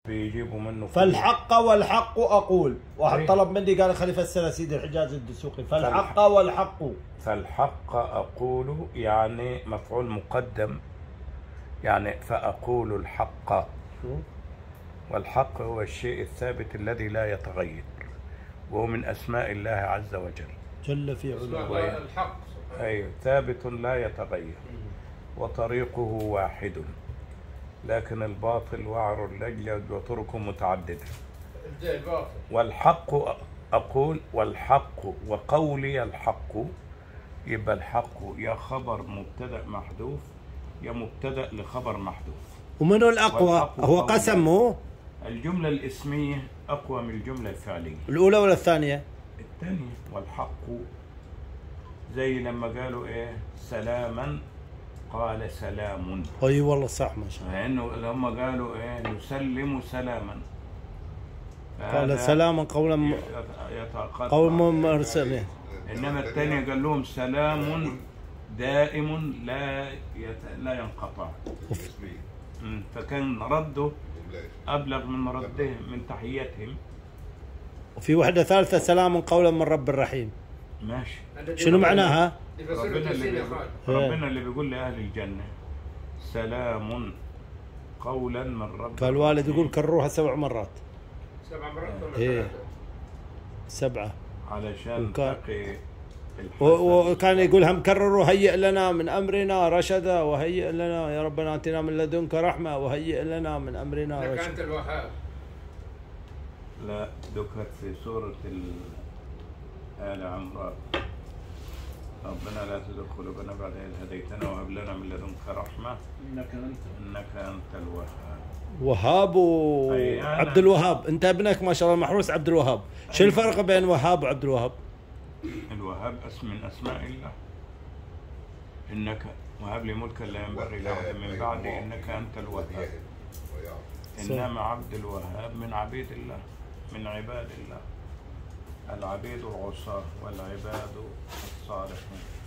بيجيبوا منه فالحق والحق اقول واحد أي. طلب مني قال خليفه السنه سيدي الحجاز الدسوقي فالحق والحق فالحق أقول يعني مفعول مقدم يعني فأقول الحق والحق هو الشيء الثابت الذي لا يتغير وهو من أسماء الله عز وجل جل في علاه وين؟ الحق أي ثابت لا يتغير وطريقه واحد لكن الباطل وعر اللجل وطرقه متعددة الدين باطل والحق أقول والحق وقولي الحق يبقى الحق يا خبر مبتدأ محذوف يا مبتدأ لخبر محذوف ومنو الاقوى والحق هو قول. قسم مو الجملة الاسمية أقوى من الجملة الفعلية الاولى ولا الثانيه الثانية والحق زي لما قالوا إيه سلاما قال سلام اي والله صح ما شاء الله لأنه لما قالوا إيه نسلم سلاما قال هذا سلاما قولا م- يتقطع قوم مرسلين انما الثاني قال لهم سلام دائم لا يت... لا ينقطع مم. فكان رده ابلغ من ردهم من تحيتهم وفي وحده ثالثه سلام قولا من رب الرحيم ماشي شنو معناها؟ ربنا اللي يا بيقول خالد ربنا اللي بيقول لاهل الجنه سلام قولا من رب كان الوالد يقول كروها سبع مرات سبع مرات ولا إيه. ثلاثة؟ سبعه علشان وكان- تقي و- الحسن وكان يقولها مكرر وهيئ لنا من امرنا رشدا وهيئ لنا يا ربنا اتنا من لدنك رحمه وهيئ لنا من امرنا لك رشدا انت الوهاب لا ذكرت في سورة ال- آل عمران ربنا لا تزغ قلوبنا بعد إذ هديتنا وهب لنا من لدنك رحمة انك انت إنك أنت الوهاب وهاب أي أنا. وعبد الوهاب انت ابنك ما شاء الله محروس عبد الوهاب شو الفرق بين وهاب وعبد الوهاب الوهاب اسم من أسماء الله إنك وهب لي ملكا لا ينبغي له من بعدي إنك أنت الوهاب إنما عبد الوهاب من عبيد الله من عباد الله العبيد العصاة والعباد الصالحون